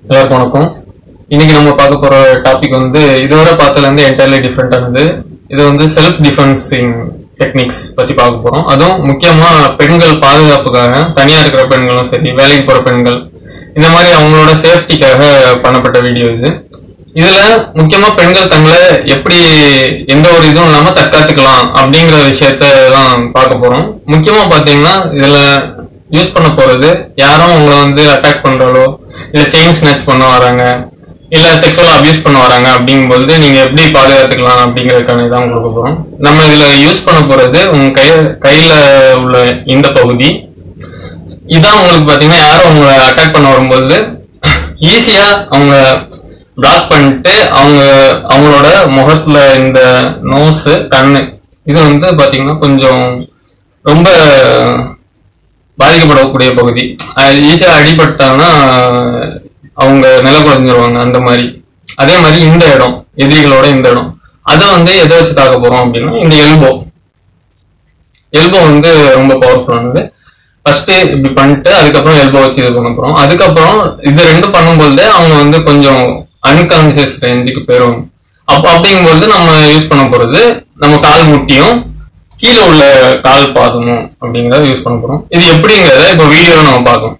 எல்லாருக்கும் வணக்கம் இன்னைக்கு நம்ம பார்க்க போற டாபிக் வந்து இதுவரை பார்த்ததுல இருந்து என்டையர்லி டிஃப்ரெண்டானது இது வந்து செல்ஃப் டிஃபென்சிங் டெக்னிக்ஸ் பத்தி பார்க்க போறோம் அதுவும் முக்கியமா பெண்கள் பாதுகாப்புக்காக தனியா இருக்கிற பெண்களும் சரி வேலைக்கு போற பெண்கள் இந்த மாதிரி அவங்களோட சேஃப்டிக்காக பண்ணப்பட்ட வீடியோ இது இதுல முக்கியமா பெண்கள் தங்களை எப்படி எந்த ஒரு இதுவும் இல்லாம தற்காத்துக்கலாம் அப்படிங்கிற விஷயத்த தான் பார்க்க போறோம் முக்கியமா பாத்தீங்கன்னா இதுல யூஸ் பண்ண போறது யாரும் உங்களை வந்து அட்டாக் பண்றாலோ இல்ல செயின் ஸ்நாச் பண்ண வராங்க இல்ல செக்ஷுவலா அபியூஸ் பண்ண வராங்க அப்படிங்கும்போது நீங்க எப்படி பாதுகாத்துக்கலாம் அப்படிங்கறதுக்கான இதான் கொடுக்க போறோம் நம்ம இதுல யூஸ் பண்ண போறது உங்க கை கையில உள்ள இந்த பகுதி இதான் உங்களுக்கு பாத்தீங்கன்னா யாரும் உங்களை அட்டாக் பண்ண வரும்போது ஈஸியா அவங்க பிளாக் பண்ணிட்டு அவங்க அவங்களோட முகத்துல இந்த நோஸ் கண்ணு இது வந்து பாத்தீங்கன்னா கொஞ்சம் ரொம்ப பாதிக்கப்படக்கூடிய பகுதி ஈஸியா அடிபட்டாங்கன்னா அவங்க நில குறைஞ்சிருவாங்க அந்த மாதிரி அதே மாதிரி இந்த இடம் எதிரிகளோட இந்த இடம் அதை வந்து எதை வச்சு தாக்க போறோம் அப்படின்னா இந்த எல்போ எல்போ வந்து ரொம்ப பவர்ஃபுல்லானது ஃபர்ஸ்ட் இப்படி பண்ணிட்டு அதுக்கப்புறம் எல்போ வச்சு இது பண்ண போறோம் அதுக்கப்புறம் இது ரெண்டும் பண்ணும்போது அவங்க வந்து கொஞ்சம் அன்கான்சியஸ் ரேஞ்சுக்கு போயிடும் அப்போ அப்படிங்கும்போது நம்ம யூஸ் பண்ண போறது நம்ம கால் முட்டியும் கீழே உள்ள கால் பாதமும் அப்படிங்கறத யூஸ் பண்ண போறோம் இது எப்படிங்கறத இப்போ வீடியோல நம்ம பார்க்கணும்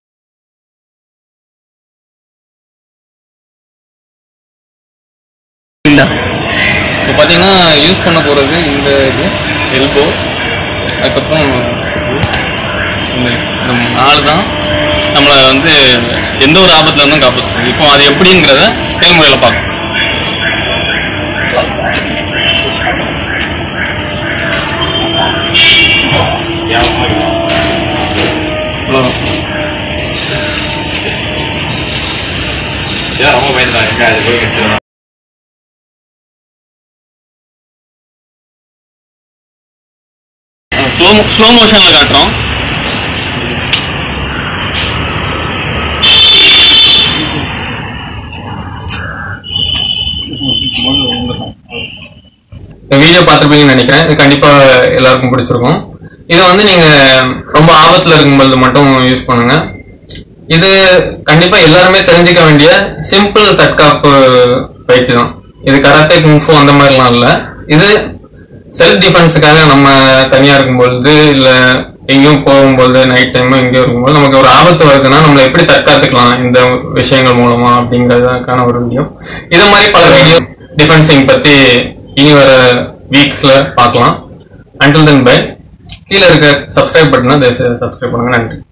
இல்ல இப்போ பார்த்தீங்கன்னா யூஸ் பண்ண போகிறது இந்த இது எல்போ அதுக்கப்புறம் இந்த இந்த நாலு தான் நம்மளை வந்து எந்த ஒரு ஆபத்துல இருந்தும் காப்பாற்றுது இப்போ அது எப்படிங்கிறத செயல்முறையில் பார்க்கணும் அவ்வளவுதான். ரொம்ப பயந்துட்டாங்க அது போய் கடிச்சிடும் ஸ்லோ ஸ்லோ மோஷனில் காட்டுறோம் இந்த வீடியோ பார்த்துருப்பீங்கன்னு நினைக்கிறேன் இது கண்டிப்பா எல்லாருக்கும் பிடிச்சிருக்கும் இதை வந்து நீங்க ரொம்ப ஆபத்துல இருக்கும்போது மட்டும் யூஸ் பண்ணுங்க இது கண்டிப்பா எல்லாருமே தெரிஞ்சுக்க வேண்டிய சிம்பிள் தற்காப்பு பயிற்சி தான் இது கராத்தே குங்ஃபு அந்த மாதிரிலாம் இல்ல இது செல்ஃப் டிஃபென்ஸுக்காக நம்ம தனியா இருக்கும்பொழுது இல்ல எங்கேயும் போகும்போது நைட் டைம் எங்கேயும் இருக்கும்போது நமக்கு ஒரு ஆபத்து வருதுன்னா நம்மளை எப்படி தற்காத்துக்கலாம் இந்த விஷயங்கள் மூலமா அப்படிங்கறதுக்கான ஒரு வீடியோ இது மாதிரி பல வீடியோ டிஃபென்சிங் பத்தி இனி வர வீக்ஸ்ல பார்க்கலாம் அண்டில் தென் பை கீழே இருக்க சப்ஸ்கிரைப் பட்டனை தயவுசெய்து சப்ஸ்கிரைப் பண்ணுங்க நன்றி